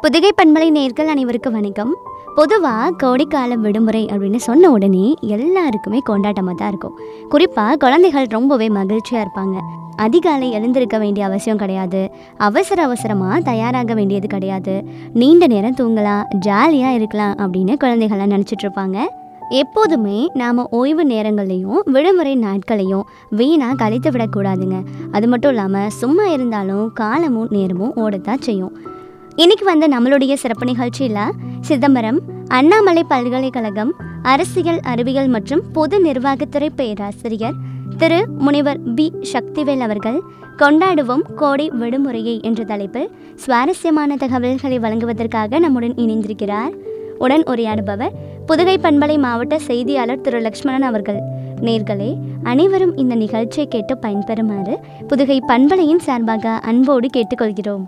புதுகை பண்பலை நேர்கள் அனைவருக்கும் வணக்கம் பொதுவாக கோடைக்கால விடுமுறை அப்படின்னு சொன்ன உடனே எல்லாருக்குமே கொண்டாட்டமாக தான் இருக்கும் குறிப்பாக குழந்தைகள் ரொம்பவே மகிழ்ச்சியாக இருப்பாங்க அதிகாலை எழுந்திருக்க வேண்டிய அவசியம் கிடையாது அவசர அவசரமாக தயாராக வேண்டியது கிடையாது நீண்ட நேரம் தூங்கலாம் ஜாலியாக இருக்கலாம் அப்படின்னு குழந்தைகள்லாம் நினச்சிட்டு இருப்பாங்க எப்போதுமே நாம் ஓய்வு நேரங்களையும் விடுமுறை நாட்களையும் வீணாக கழித்து விடக்கூடாதுங்க அது மட்டும் இல்லாமல் சும்மா இருந்தாலும் காலமும் நேரமும் ஓடத்தான் செய்யும் இன்னைக்கு வந்து நம்மளுடைய சிறப்பு நிகழ்ச்சியில் சிதம்பரம் அண்ணாமலை பல்கலைக்கழகம் அரசியல் அறிவியல் மற்றும் பொது நிர்வாகத்துறை பேராசிரியர் திரு முனிவர் பி சக்திவேல் அவர்கள் கொண்டாடுவோம் கோடை விடுமுறையை என்ற தலைப்பில் சுவாரஸ்யமான தகவல்களை வழங்குவதற்காக நம்முடன் இணைந்திருக்கிறார் உடன் உரையாடுபவர் புதுகை பண்பலை மாவட்ட செய்தியாளர் திரு லக்ஷ்மணன் அவர்கள் நேர்களே அனைவரும் இந்த நிகழ்ச்சியை கேட்டு பயன்பெறுமாறு புதுகை பண்பலையின் சார்பாக அன்போடு கேட்டுக்கொள்கிறோம்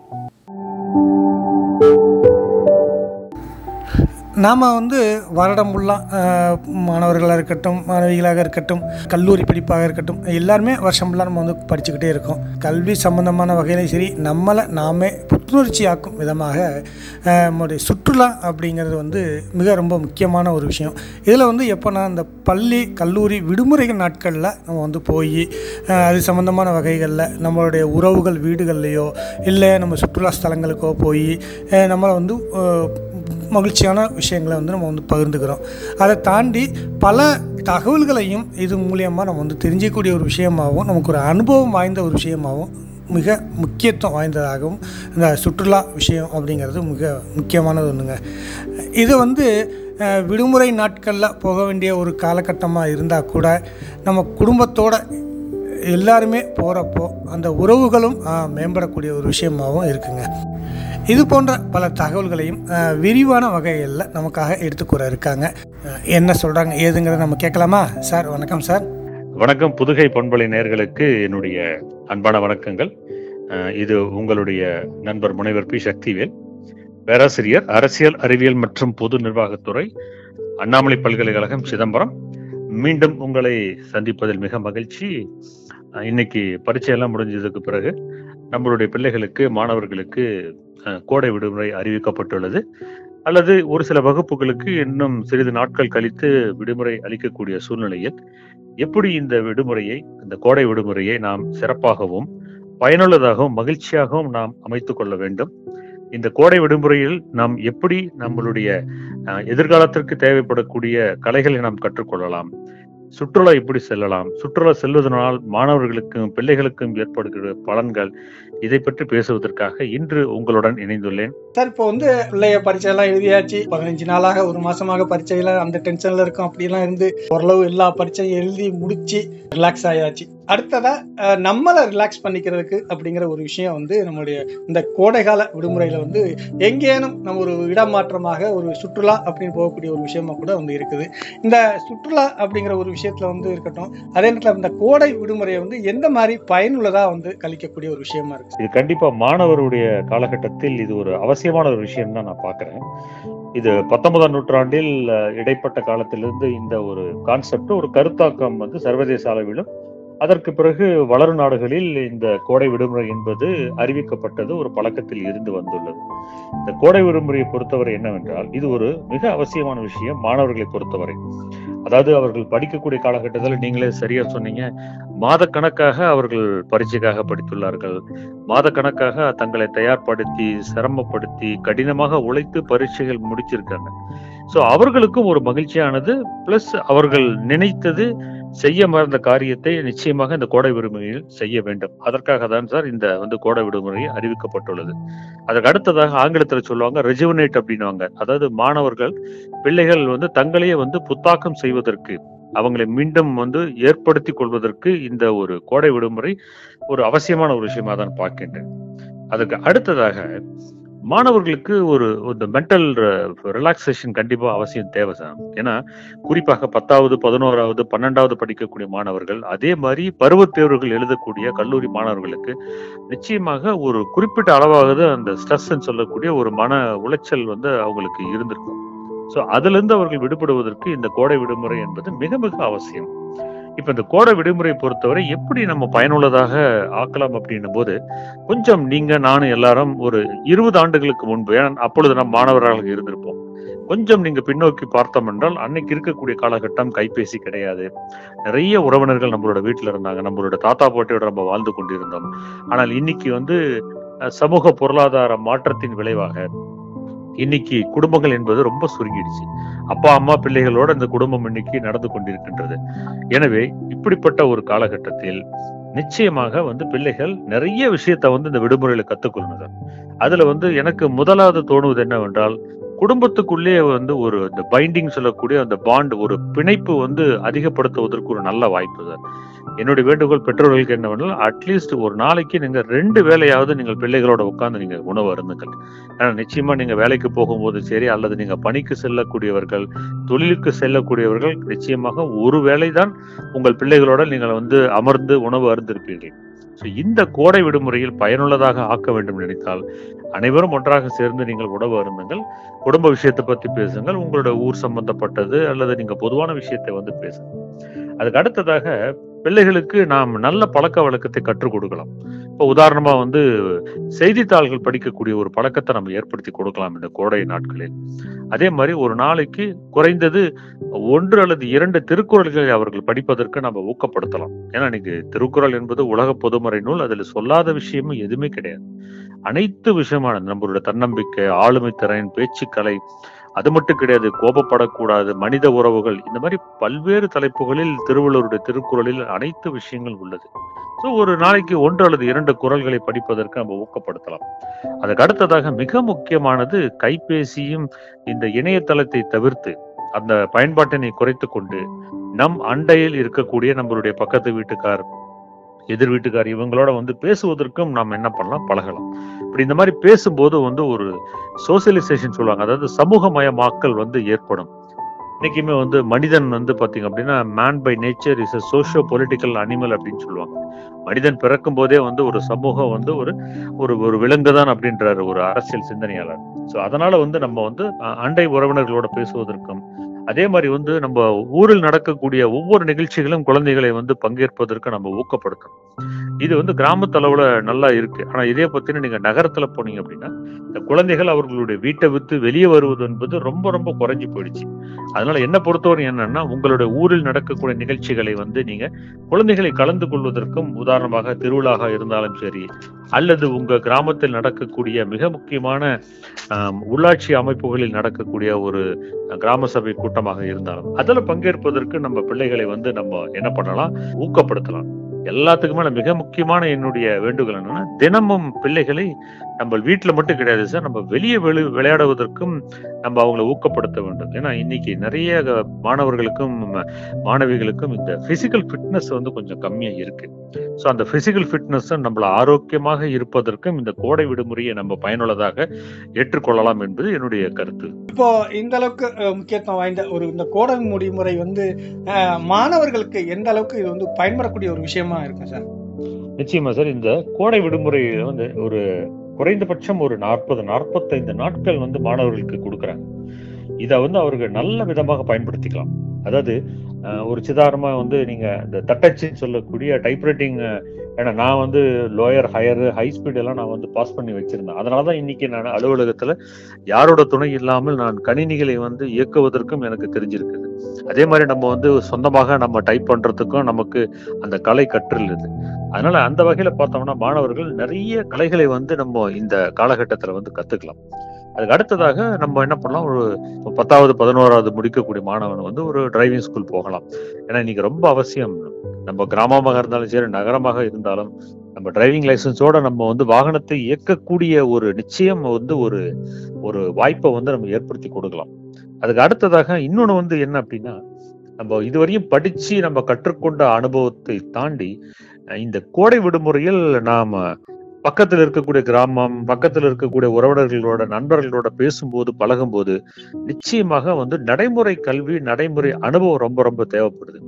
நாம் வந்து வருடம் ஃபுல்லாக மாணவர்களாக இருக்கட்டும் மாணவிகளாக இருக்கட்டும் கல்லூரி படிப்பாக இருக்கட்டும் எல்லாருமே வருஷம் ஃபுல்லாக நம்ம வந்து படிச்சுக்கிட்டே இருக்கோம் கல்வி சம்மந்தமான வகையிலையும் சரி நம்மளை நாமே புத்துணர்ச்சியாக்கும் விதமாக அஹ், நம்முடைய சுற்றுலா அப்படிங்கிறது வந்து மிக ரொம்ப முக்கியமான ஒரு விஷயம் இதில் வந்து எப்போனா இந்த பள்ளி கல்லூரி விடுமுறை நாட்களில் நம்ம வந்து போய் அஹ், அது சம்மந்தமான வகைகளில் நம்மளுடைய உறவுகள் வீடுகள்லையோ இல்லை நம்ம சுற்றுலா ஸ்தலங்களுக்கோ போய் அஹ், நம்மளை வந்து அஹ், மகிழ்ச்சியான விஷயங்களை வந்து நம்ம வந்து பகிர்ந்துக்கிறோம் அதை தாண்டி பல தகவல்களையும் இது மூலியமாக நம்ம வந்து தெரிஞ்சிக்கக்கூடிய ஒரு விஷயமாகவும் நமக்கு ஒரு அனுபவம் வாய்ந்த ஒரு விஷயமாகவும் மிக முக்கியத்துவம் வாய்ந்ததாகவும் இந்த சுற்றுலா விஷயம் அப்படிங்கிறது மிக முக்கியமானது ஒன்றுங்க இது வந்து அஹ், விடுமுறை நாட்களில் போக வேண்டிய ஒரு காலகட்டமாக இருந்தால் கூட நம்ம குடும்பத்தோட எல்லாருமே போகிறப்போ அந்த உறவுகளும் ஆஹ், மேம்படக்கூடிய ஒரு விஷயமாகவும் இருக்குங்க இது போன்ற பல தகவல்களையும் ஆஹ், விரிவான வகைகளில் நமக்காக எடுத்துக்கூற இருக்காங்க ஆஹ், என்ன சொல்கிறாங்க ஏதுங்கிறத நம்ம கேட்கலாமா சார் வணக்கம் சார் வணக்கம் புதுகை பண்பலை நேயர்களுக்கு என்னுடைய அன்பான வணக்கங்கள் அஹ் இது உங்களுடைய நண்பர் முனைவர் பி சக்திவேல் பேராசிரியர் அரசியல் அறிவியல் மற்றும் பொது நிர்வாகத்துறை அண்ணாமலை பல்கலைக்கழகம் சிதம்பரம் மீண்டும் உங்களை சந்திப்பதில் மிக மகிழ்ச்சி அஹ் இன்னைக்கு பரீட்சையெல்லாம் முடிஞ்சதுக்கு பிறகு நம்மளுடைய பிள்ளைகளுக்கு மாணவர்களுக்கு அஹ், கோடை விடுமுறை அறிவிக்கப்பட்டுள்ளது அல்லது ஒரு சில வகுப்புகளுக்கு இன்னும் சிறிது நாட்கள் கழித்து விடுமுறை அளிக்கக்கூடிய சூழ்நிலையில் எப்படி இந்த விடுமுறையை இந்த கோடை விடுமுறையை நாம் சிறப்பாகவும் பயனுள்ளதாகவும் மகிழ்ச்சியாகவும் நாம் அமைத்துக் கொள்ள வேண்டும் இந்த கோடை விடுமுறையில் நாம் எப்படி நம்மளுடைய அஹ், எதிர்காலத்திற்கு தேவைப்படக்கூடிய கலைகளை நாம் கற்றுக்கொள்ளலாம் சுற்றுலா எப்படி செல்லலாம் சுற்றுலா செல்வதனால் மாணவர்களுக்கும் பிள்ளைகளுக்கும் ஏற்படுகிற பலன்கள் இதை பற்றி பேசுவதற்காக இன்று உங்களுடன் இணைந்துள்ளேன் சார் இப்போ வந்து பிள்ளைய பரீட்சையெல்லாம் எழுதியாச்சு பதினஞ்சு நாளாக ஒரு மாசமாக பரீட்சையில அந்த டென்ஷன்ல இருக்கும் அப்படிலாம் இருந்து ஓரளவு எல்லா பரீட்சையும் எழுதி முடிச்சு ரிலாக்ஸ் ஆயாச்சு அடுத்ததா அஹ், நம்மளை ரிலாக்ஸ் பண்ணிக்கிறதுக்கு அப்படிங்கிற ஒரு விஷயம் வந்து நம்மளுடைய இந்த கோடைகால விடுமுறையில வந்து எங்கேனும் நம்ம ஒரு இடமாற்றமாக ஒரு சுற்றுலா அப்படின்னு போகக்கூடிய ஒரு விஷயமா கூட வந்து இருக்குது இந்த சுற்றுலா அப்படிங்கிற ஒரு விஷயத்துல வந்து இருக்கட்டும் அதே நேரத்தில் இந்த கோடை விடுமுறையை வந்து எந்த மாதிரி பயனுள்ளதா வந்து கழிக்கக்கூடிய ஒரு விஷயமா இருக்கு இது கண்டிப்பா மாணவருடைய காலகட்டத்தில் இது ஒரு அவசியமான ஒரு விஷயம் தான் நான் பார்க்கிறேன் இது பத்தொன்பதாம் நூற்றாண்டில் அஹ், இடைப்பட்ட காலத்திலிருந்து இந்த ஒரு கான்செப்ட் ஒரு கருத்தாக்கம் வந்து சர்வதேச அளவிலும் அதற்கு பிறகு வளரும் நாடுகளில் இந்த கோடை விடுமுறை என்பது அறிவிக்கப்பட்டது ஒரு பழக்கத்தில் இருந்து வந்துள்ளது இந்த கோடை விடுமுறையை பொறுத்தவரை என்னவென்றால் இது ஒரு மிக அவசியமான விஷயம் மாணவர்களை பொறுத்தவரை அதாவது அவர்கள் படிக்கக்கூடிய காலகட்டத்தில் நீங்களே சரியா சொன்னீங்க மாதக்கணக்காக அவர்கள் பரீட்சைக்காக படித்துள்ளார்கள் மாதக்கணக்காக தங்களை தயார்படுத்தி சிரமப்படுத்தி கடினமாக உழைத்து பரீட்சைகள் முடிச்சிருக்காங்க சோ அவர்களுக்கும் ஒரு மகிழ்ச்சியானது பிளஸ் அவர்கள் நினைத்தது செய்ய மறந்த காரியத்தை நிச்சயமாக இந்த கோடை விடுமுறையில் செய்ய வேண்டும் அதற்காக தான் சார் இந்த வந்து கோடை விடுமுறை அறிவிக்கப்பட்டுள்ளது அதற்கு அடுத்ததாக ஆங்கிலத்தில் சொல்லுவாங்க ரெஜுவனேட் அப்படின்னுவாங்க அதாவது மாணவர்கள் பிள்ளைகள் வந்து தங்களையே வந்து புத்தாக்கம் செய்வதற்கு அவங்களை மீண்டும் வந்து ஏற்படுத்தி கொள்வதற்கு இந்த ஒரு கோடை விடுமுறை ஒரு அவசியமான ஒரு விஷயமா தான் பார்க்கின்றேன் அதுக்கு அடுத்ததாக மாணவர்களுக்கு ஒரு இந்த மென்டல் ரிலாக்ஸேஷன் கண்டிப்பா அவசியம் தேவை சார் ஏன்னா குறிப்பாக பத்தாவது பதினோராவது பன்னெண்டாவது படிக்கக்கூடிய மாணவர்கள் அதே மாதிரி பருவத் தேர்வுகள் எழுதக்கூடிய கல்லூரி மாணவர்களுக்கு நிச்சயமாக ஒரு குறிப்பிட்ட அளவாவது அந்த ஸ்ட்ரெஸ் சொல்லக்கூடிய ஒரு மன உளைச்சல் வந்து அவங்களுக்கு இருந்திருக்கும் ஸோ அதுல இருந்து அவர்கள் விடுபடுவதற்கு இந்த கோடை விடுமுறை என்பது மிக மிக அவசியம் இப்ப இந்த கோடை விடுமுறை பொறுத்தவரை எப்படி நம்ம பயனுள்ளதாக ஆக்கலாம் அப்படின்னும் போது கொஞ்சம் நீங்க நானும் எல்லாரும் ஒரு இருபது ஆண்டுகளுக்கு முன்பு ஏன்னா அப்பொழுது நாம் மாணவர்களாக இருந்திருப்போம் கொஞ்சம் நீங்க பின்னோக்கி பார்த்தோம் என்றால் அன்னைக்கு இருக்கக்கூடிய காலகட்டம் கைபேசி கிடையாது நிறைய உறவினர்கள் நம்மளோட வீட்டுல இருந்தாங்க நம்மளோட தாத்தா பாட்டியோட நம்ம வாழ்ந்து கொண்டிருந்தோம் ஆனால் இன்னைக்கு வந்து அஹ், சமூக பொருளாதார மாற்றத்தின் விளைவாக இன்னைக்கு குடும்பங்கள் என்பது ரொம்ப சுருங்கிடுச்சு அப்பா அம்மா பிள்ளைகளோட இந்த குடும்பம் இன்னைக்கு நடந்து கொண்டிருக்கின்றது எனவே இப்படிப்பட்ட ஒரு காலகட்டத்தில் நிச்சயமாக வந்து பிள்ளைகள் நிறைய விஷயத்தை வந்து இந்த விடுமுறையில கத்துக்கொள்ளணும் அதுல வந்து எனக்கு முதலாவது தோணுவது என்னவென்றால் குடும்பத்துக்குள்ளே வந்து ஒரு இந்த பைண்டிங் சொல்லக்கூடிய அந்த பாண்ட் ஒரு பிணைப்பு வந்து அதிகப்படுத்துவதற்கு ஒரு நல்ல வாய்ப்பு தான் என்னுடைய வேண்டுகோள் பெற்றோர்களுக்கு என்னவென்றால் அட்லீஸ்ட் ஒரு நாளைக்கு நீங்க ரெண்டு வேலையாவது நீங்கள் பிள்ளைகளோட உட்கார்ந்து நீங்க உணவு அருந்துங்கள் ஏன்னா நிச்சயமா நீங்க வேலைக்கு போகும்போது சரி அல்லது நீங்க பணிக்கு செல்லக்கூடியவர்கள் தொழிலுக்கு செல்லக்கூடியவர்கள் நிச்சயமாக ஒரு வேலைதான் உங்கள் பிள்ளைகளோட நீங்கள் வந்து அமர்ந்து உணவு அருந்திருப்பீர்கள் ஸோ இந்த கோடை விடுமுறையில் பயனுள்ளதாக ஆக்க வேண்டும் நினைத்தால் அனைவரும் ஒன்றாக சேர்ந்து நீங்கள் உணவு அருந்துங்கள் குடும்ப விஷயத்தை பத்தி பேசுங்கள் உங்களோட ஊர் சம்பந்தப்பட்டது அல்லது நீங்க பொதுவான விஷயத்தை வந்து பேசுங்க அதுக்கு அடுத்ததாக பிள்ளைகளுக்கு நாம் நல்ல பழக்க வழக்கத்தை கற்றுக் கொடுக்கலாம் இப்போ உதாரணமா வந்து செய்தித்தாள்கள் படிக்கக்கூடிய ஒரு பழக்கத்தை நம்ம ஏற்படுத்தி கொடுக்கலாம் இந்த கோடை நாட்களில் அதே மாதிரி ஒரு நாளைக்கு குறைந்தது ஒன்று அல்லது இரண்டு திருக்குறள்களை அவர்கள் படிப்பதற்கு நம்ம ஊக்கப்படுத்தலாம் ஏன்னா இன்னைக்கு திருக்குறள் என்பது உலக பொதுமறை நூல் அதில் சொல்லாத விஷயமும் எதுவுமே கிடையாது அனைத்து விஷயமான நம்மளோட தன்னம்பிக்கை ஆளுமை திறன் பேச்சுக்கலை அது மட்டும் கிடையாது கோபப்படக்கூடாது மனித உறவுகள் இந்த மாதிரி பல்வேறு தலைப்புகளில் திருவள்ளுவருடைய திருக்குறளில் அனைத்து விஷயங்கள் உள்ளது ஸோ ஒரு நாளைக்கு ஒன்று அல்லது இரண்டு குறள்களை படிப்பதற்கு நம்ம ஊக்கப்படுத்தலாம் அதுக்கு அடுத்ததாக மிக முக்கியமானது கைபேசியும் இந்த இணையதளத்தை தவிர்த்து அந்த பயன்பாட்டினை குறைத்து கொண்டு நம் அண்டையில் இருக்கக்கூடிய நம்மளுடைய பக்கத்து வீட்டுக்கார் எதிர் வீட்டுக்கார் இவங்களோட வந்து பேசுவதற்கும் நாம் என்ன பண்ணலாம் பழகலாம் இப்படி இந்த மாதிரி பேசும்போது வந்து ஒரு சோசியலைசேஷன் சொல்லுவாங்க அதாவது சமூகமயமாக்கல் வந்து ஏற்படும் இன்னைக்குமே வந்து மனிதன் வந்து பாத்தீங்க அப்படின்னா man by nature is a socio political animal அப்படின்னு சொல்லுவாங்க மனிதன் பிறக்கும் போதே வந்து ஒரு சமூகம் வந்து ஒரு ஒரு ஒரு விலங்கு தான் அப்படின்றாரு ஒரு அரசியல் சிந்தனையாளர் ஸோ அதனால வந்து நம்ம வந்து அஹ், அண்டை உறவினர்களோட பேசுவதற்கும் அதே மாதிரி வந்து நம்ம ஊரில் நடக்கக்கூடிய ஒவ்வொரு நிகழ்ச்சிகளும் குழந்தைகளை வந்து பங்கேற்பதற்கு நம்ம ஊக்கப்படுத்தணும் இது வந்து கிராமத்து அளவுல நல்லா இருக்கு ஆனா இதே பத்தின நீங்க நகரத்துல போனீங்க அப்படின்னா இந்த குழந்தைகள் அவர்களுடைய வீட்டை விட்டு வெளியே வருவது என்பது ரொம்ப ரொம்ப குறைஞ்சு போயிடுச்சு அதனால என்ன பொறுத்தவரை என்னன்னா உங்களுடைய ஊரில் நடக்கக்கூடிய நிகழ்ச்சிகளை வந்து நீங்க குழந்தைகளை கலந்து கொள்வதற்கும் உதாரணமாக திருவிழாக இருந்தாலும் சரி அல்லது உங்க கிராமத்தில் நடக்கக்கூடிய மிக முக்கியமான ஆம், உள்ளாட்சி அமைப்புகளில் நடக்கக்கூடிய ஒரு கிராம சபை கூட்டமாக இருந்தாலும் அதுல பங்கேற்பதற்கு நம்ம பிள்ளைகளை வந்து நம்ம என்ன பண்ணலாம் ஊக்கப்படுத்தலாம் எல்லாத்துக்குமே மிக முக்கியமான என்னுடைய வேண்டுகோள் என்னன்னா தினமும் பிள்ளைகளை நம்ம வீட்டுல மட்டும் கிடையாது சார் நம்ம வெளியே வெளி விளையாடுவதற்கும் நம்ம அவங்களை ஊக்கப்படுத்த வேண்டும் ஏன்னா இன்னைக்கு நிறைய க- மாணவர்களுக்கும் ம- மாணவிகளுக்கும் இந்த பிசிக்கல் ஃபிட்னஸ் வந்து கொஞ்சம் கம்மியா இருக்கு ஸோ அந்த பிசிக்கல் ஃபிட்னஸ் நம்மள ஆரோக்கியமாக இருப்பதற்கும் இந்த கோடை விடுமுறையை நம்ம பயனுள்ளதாக ஏற்றுக்கொள்ளலாம் என்பது என்னுடைய கருத்து இப்போ இந்த அளவுக்கு அஹ், முக்கியத்துவம் வாய்ந்த ஒரு இந்த கோடை முடிமுறை வந்து அஹ், மாணவர்களுக்கு எந்த அளவுக்கு இது வந்து பயன்படக்கூடிய ஒரு விஷயமா இருக்கும் சார் நிச்சயமா சார் இந்த கோடை விடுமுறை வந்து ஒரு குறைந்தபட்சம் ஒரு நாற்பது நாற்பத்தைந்து நாட்கள் வந்து மாணவர்களுக்கு கொடுக்குறாங்க இதை வந்து அவர்கள் நல்ல விதமாக பயன்படுத்திக்கலாம் அதாவது அஹ், ஒரு சிதாரணமா வந்து நீங்க இந்த தட்டச்சுன்னு சொல்லக்கூடிய டைப்ரைட்டிங் ஏன்னா நான் வந்து லோயர் ஹையர் ஹை ஸ்பீட் எல்லாம் நான் வந்து பாஸ் பண்ணி வச்சிருந்தேன் அதனாலதான் இன்னைக்கு நான் அலுவலகத்துல யாரோட துணை இல்லாமல் நான் கணினிகளை வந்து இயக்குவதற்கும் எனக்கு தெரிஞ்சிருக்குது அதே மாதிரி நம்ம வந்து சொந்தமாக நம்ம டைப் பண்றதுக்கும் நமக்கு அந்த கலை கற்றுள்ளது அதனால அந்த வகையில பார்த்தோம்னா மாணவர்கள் நிறைய கலைகளை வந்து நம்ம இந்த காலகட்டத்துல வந்து கத்துக்கலாம் அதுக்கு அடுத்ததாக நம்ம என்ன பண்ணலாம் ஒரு பத்தாவது பதினோராவது முடிக்கக்கூடிய மாணவன் வந்து ஒரு டிரைவிங் ஸ்கூல் போகலாம் ஏன்னா இன்னைக்கு ரொம்ப அவசியம் நம்ம கிராமமாக இருந்தாலும் சரி நகரமாக இருந்தாலும் நம்ம டிரைவிங் லைசன்ஸோட நம்ம வந்து வாகனத்தை இயக்கக்கூடிய ஒரு நிச்சயம் வந்து ஒரு ஒரு வாய்ப்பை வந்து நம்ம ஏற்படுத்தி கொடுக்கலாம் அதுக்கு அடுத்ததாக இன்னொன்னு வந்து என்ன அப்படின்னா நம்ம இதுவரையும் படிச்சு நம்ம கற்றுக்கொண்ட அனுபவத்தை தாண்டி அஹ் இந்த கோடை விடுமுறையில் நாம பக்கத்துல இருக்கக்கூடிய கிராமம் பக்கத்துல இருக்கக்கூடிய உறவினர்களோட நண்பர்களோட பேசும்போது பழகும்போது நிச்சயமாக வந்து நடைமுறை கல்வி நடைமுறை அனுபவம் ரொம்ப ரொம்ப தேவைப்படுது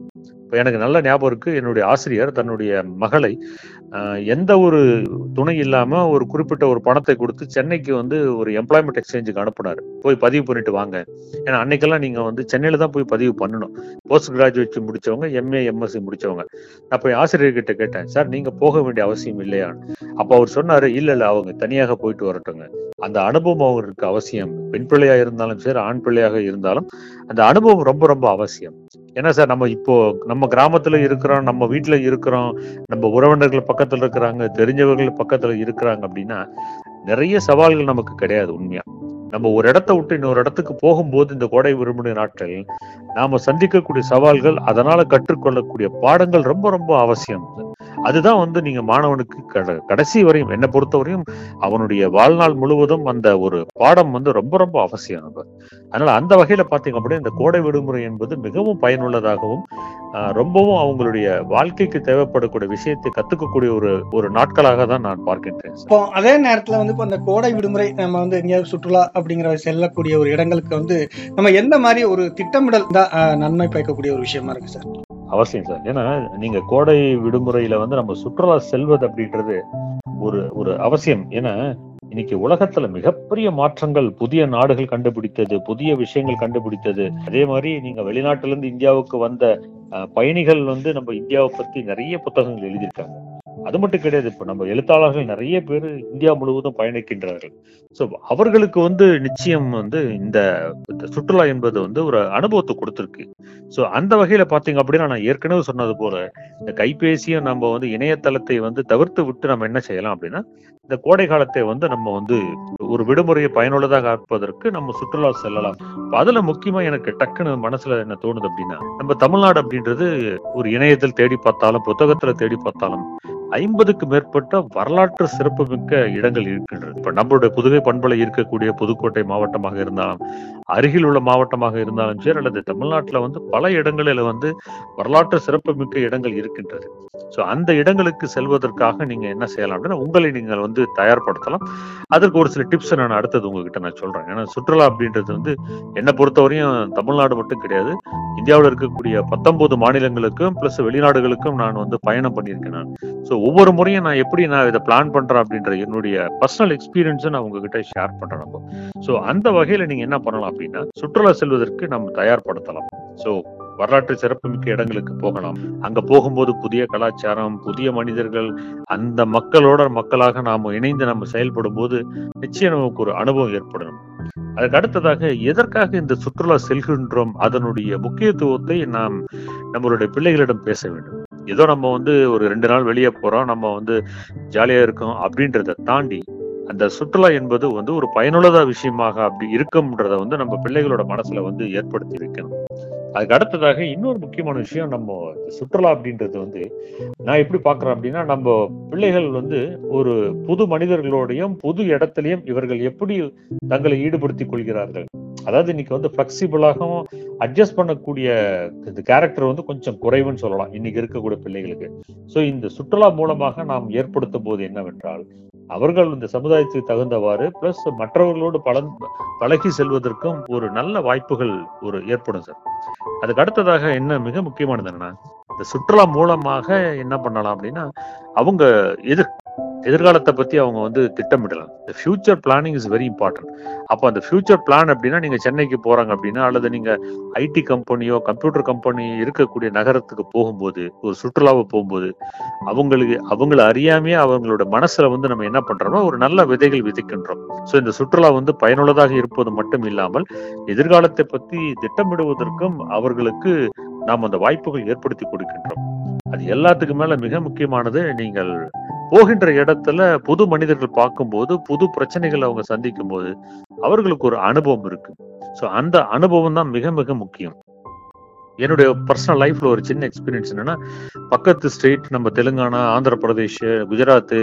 இப்போ எனக்கு நல்ல ஞாபகம் இருக்கு என்னுடைய ஆசிரியர் தன்னுடைய மகளை ஆஹ், எந்த ஒரு துணை இல்லாம ஒரு குறிப்பிட்ட ஒரு பணத்தை கொடுத்து சென்னைக்கு வந்து ஒரு எம்ப்ளாய்மெண்ட் எக்ஸ்சேஞ்சுக்கு அனுப்புனாரு போய் பதிவு பண்ணிட்டு வாங்க ஏன்னா அன்னைக்கெல்லாம் நீங்க வந்து சென்னையில தான் போய் பதிவு பண்ணணும் போஸ்ட் கிராஜுவேட் முடிச்சவங்க எம்ஏ எம்எஸ்சி முடிச்சவங்க நான் போய் ஆசிரியர்கிட்ட கேட்டேன் சார் நீங்க போக வேண்டிய அவசியம் இல்லையா அப்ப அவர் சொன்னாரு இல்ல இல்ல அவங்க தனியாக போயிட்டு வரட்டுங்க அந்த அனுபவம் அவருக்கு அவசியம் பெண் பிள்ளையா இருந்தாலும் சரி ஆண் பிள்ளையாக இருந்தாலும் அந்த அனுபவம் ரொம்ப ரொம்ப அவசியம் ஏன்னா சார் நம்ம இப்போ நம்ம கிராமத்துல இருக்கிறோம் நம்ம வீட்டுல இருக்கிறோம் நம்ம உறவினர்கள் பக்கத்துல இருக்கிறாங்க தெரிஞ்சவர்கள் பக்கத்துல இருக்கிறாங்க அப்படின்னா நிறைய சவால்கள் நமக்கு கிடையாது உண்மையா நம்ம ஒரு இடத்த விட்டு இன்னொரு இடத்துக்கு போகும்போது இந்த கோடை விடுமுறை நாட்கள் நாம சந்திக்கக்கூடிய சவால்கள் அதனால கற்றுக்கொள்ளக்கூடிய பாடங்கள் ரொம்ப ரொம்ப அவசியம் அதுதான் வந்து நீங்க மாணவனுக்கு கட- கடைசி வரையும் என்னை பொறுத்தவரையும் அவனுடைய வாழ்நாள் முழுவதும் அந்த ஒரு பாடம் வந்து ரொம்ப ரொம்ப அவசியம் நம்ம அதனால அந்த வகையில பாத்தீங்க அப்படின்னா இந்த கோடை விடுமுறை என்பது மிகவும் பயனுள்ளதாகவும் ஆஹ், ரொம்பவும் அவங்களுடைய வாழ்க்கைக்கு தேவைப்படக்கூடிய விஷயத்தை கத்துக்கக்கூடிய ஒரு ஒரு நாட்களாக தான் நான் பார்க்கின்றேன் சார். இப்போ அதே நேரத்துல வந்து இப்போ அந்த கோடை விடுமுறை நம்ம வந்து எங்கேயாவது சுற்றுலா அப்படிங்கிற செல்லக்கூடிய ஒரு இடங்களுக்கு வந்து நம்ம எந்த மாதிரி ஒரு திட்டமிடல் தான் அஹ், நன்மை பயக்கக்கூடிய ஒரு விஷயமா இருக்கு சார் அவசியம் சார் ஏன்னா நீங்க கோடை விடுமுறையில வந்து நம்ம சுற்றுலா செல்வது அப்படின்றது ஒரு ஒரு அவசியம் ஏன்னா இன்னைக்கு உலகத்துல மிகப்பெரிய மாற்றங்கள் புதிய நாடுகள் கண்டுபிடித்தது புதிய விஷயங்கள் கண்டுபிடித்தது அதே மாதிரி நீங்க வெளிநாட்டுல இருந்து இந்தியாவுக்கு வந்த அஹ், பயணிகள் வந்து நம்ம இந்தியாவை பத்தி நிறைய புத்தகங்கள் எழுதியிருக்காங்க அது மட்டும் கிடையாது இப்ப நம்ம எழுத்தாளர்கள் நிறைய பேர் இந்தியா முழுவதும் பயணிக்கின்றார்கள் சோ அவர்களுக்கு வந்து நிச்சயம் வந்து இந்த இந்த சுற்றுலா என்பது வந்து ஒரு அனுபவத்தை கொடுத்திருக்கு சோ அந்த வகையில பாத்தீங்க அப்படின்னா நான் ஏற்கனவே சொன்னது போல இந்த கைபேசியும் நம்ம வந்து இணையதளத்தை வந்து தவிர்த்து விட்டு நம்ம என்ன செய்யலாம் அப்படின்னா இந்த கோடை காலத்தை வந்து நம்ம வந்து ஒரு விடுமுறையை பயனுள்ளதாக ஆக்குவதற்கு நம்ம சுற்றுலா செல்லலாம் இப்ப அதுல முக்கியமா எனக்கு டக்குன்னு மனசுல என்ன தோணுது அப்படின்னா நம்ம தமிழ்நாடு அப்படின்றது ஒரு இணையத்தில் தேடி பார்த்தாலும் புத்தகத்துல தேடி பார்த்தாலும் ஐம்பதுக்கு மேற்பட்ட வரலாற்று சிறப்புமிக்க இடங்கள் இருக்கின்றது இப்ப நம்மளுடைய புதுகை பண்பலை இருக்கக்கூடிய புதுக்கோட்டை மாவட்டமாக இருந்தாலும் அருகில் உள்ள மாவட்டமாக இருந்தாலும் சரி அல்லது தமிழ்நாட்டுல வந்து பல இடங்களில வந்து வரலாற்று சிறப்புமிக்க இடங்கள் இருக்கின்றது சோ அந்த இடங்களுக்கு செல்வதற்காக நீங்க என்ன செய்யலாம் அப்படின்னா உங்களை நீங்கள் வந்து தயார்படுத்தலாம் அதற்கு ஒரு சில டிப்ஸ் நான் அடுத்தது உங்ககிட்ட நான் சொல்றேன் ஏன்னா சுற்றுலா அப்படின்றது வந்து என்னை பொறுத்தவரையும் தமிழ்நாடு மட்டும் கிடையாது இந்தியாவில் இருக்கக்கூடிய பத்தொன்பது மாநிலங்களுக்கும் பிளஸ் வெளிநாடுகளுக்கும் நான் வந்து பயணம் பண்ணியிருக்கேன் நான் ஸோ ஒவ்வொரு முறையும் நான் எப்படி நான் இதை பிளான் பண்றேன் அப்படின்ற என்னுடைய பர்சனல் எக்ஸ்பீரியன்ஸை நான் உங்ககிட்ட ஷேர் பண்றேன் நம்ம ஸோ அந்த வகையில நீங்க என்ன பண்ணலாம் அப்படின்னா சுற்றுலா செல்வதற்கு நம்ம தயார்படுத்தலாம் ஸோ வரலாற்று சிறப்புமிக்க இடங்களுக்கு போகலாம் அங்க போகும்போது புதிய கலாச்சாரம் புதிய மனிதர்கள் அந்த மக்களோட மக்களாக நாம இணைந்து நம்ம செயல்படும் போது நிச்சயம் நமக்கு ஒரு அனுபவம் ஏற்படும் அதுக்கு அடுத்ததாக எதற்காக இந்த சுற்றுலா செல்கின்றோம் அதனுடைய முக்கியத்துவத்தை நாம் நம்மளுடைய பிள்ளைகளிடம் பேச வேண்டும் ஏதோ நம்ம வந்து ஒரு ரெண்டு நாள் வெளியே போறோம் நம்ம வந்து ஜாலியா இருக்கோம் அப்படின்றத தாண்டி அந்த சுற்றுலா என்பது வந்து ஒரு பயனுள்ளதா விஷயமாக அப்படி இருக்கும்ன்றத வந்து நம்ம பிள்ளைகளோட மனசுல வந்து ஏற்படுத்தி வைக்கணும் அதுக்கு அடுத்ததாக இன்னொரு முக்கியமான விஷயம் நம்ம இந்த சுற்றுலா அப்படின்றது வந்து நான் எப்படி பாக்குறேன் அப்படின்னா நம்ம பிள்ளைகள் வந்து ஒரு புது மனிதர்களோடையும் புது இடத்துலயும் இவர்கள் எப்படி தங்களை ஈடுபடுத்திக் கொள்கிறார்கள் அதாவது இன்னைக்கு வந்து பிளெக்சிபிளாகவும் அட்ஜஸ்ட் பண்ணக்கூடிய இந்த கேரக்டர் வந்து கொஞ்சம் குறைவுன்னு சொல்லலாம் இன்னைக்கு இருக்கக்கூடிய பிள்ளைகளுக்கு சோ இந்த சுற்றுலா மூலமாக நாம் ஏற்படுத்தும் போது என்னவென்றால் அவர்கள் இந்த சமுதாயத்துக்கு தகுந்தவாறு பிளஸ் மற்றவர்களோடு பலன் பழகி செல்வதற்கும் ஒரு நல்ல வாய்ப்புகள் ஒரு ஏற்படும் சார் அதுக்கு அடுத்ததாக என்ன மிக முக்கியமானது என்னன்னா இந்த சுற்றுலா மூலமாக என்ன பண்ணலாம் அப்படின்னா அவங்க எதிர் எதிர்காலத்தை பத்தி அவங்க வந்து திட்டமிடலாம் இந்த future planning is very important அப்போ அந்த ஃபியூச்சர் பிளான் அப்படின்னா நீங்க சென்னைக்கு போறாங்க அப்படின்னா அல்லது நீங்க ஐடி கம்பெனியோ கம்ப்யூட்டர் கம்பெனி இருக்கக்கூடிய நகரத்துக்கு போகும்போது ஒரு சுற்றுலாவை போகும்போது அவங்களுக்கு அவங்கள அறியாமையே அவங்களோட மனசுல வந்து நம்ம என்ன பண்றோம்னா ஒரு நல்ல விதைகள் விதைக்கின்றோம் ஸோ இந்த சுற்றுலா வந்து பயனுள்ளதாக இருப்பது மட்டும் இல்லாமல் எதிர்காலத்தை பத்தி திட்டமிடுவதற்கும் அவர்களுக்கு நாம் அந்த வாய்ப்புகள் ஏற்படுத்தி கொடுக்கின்றோம் அது எல்லாத்துக்கு மேல மிக முக்கியமானது நீங்கள் போகின்ற இடத்துல புது மனிதர்கள் பார்க்கும்போது புது பிரச்சனைகள் அவங்க சந்திக்கும் போது அவர்களுக்கு ஒரு அனுபவம் இருக்கு ஸோ அந்த அனுபவம் தான் மிக மிக முக்கியம் என்னுடைய பர்சனல் லைஃப்ல ஒரு சின்ன எக்ஸ்பீரியன்ஸ் என்னன்னா பக்கத்து ஸ்டேட் நம்ம தெலுங்கானா ஆந்திர பிரதேஷ் குஜராத்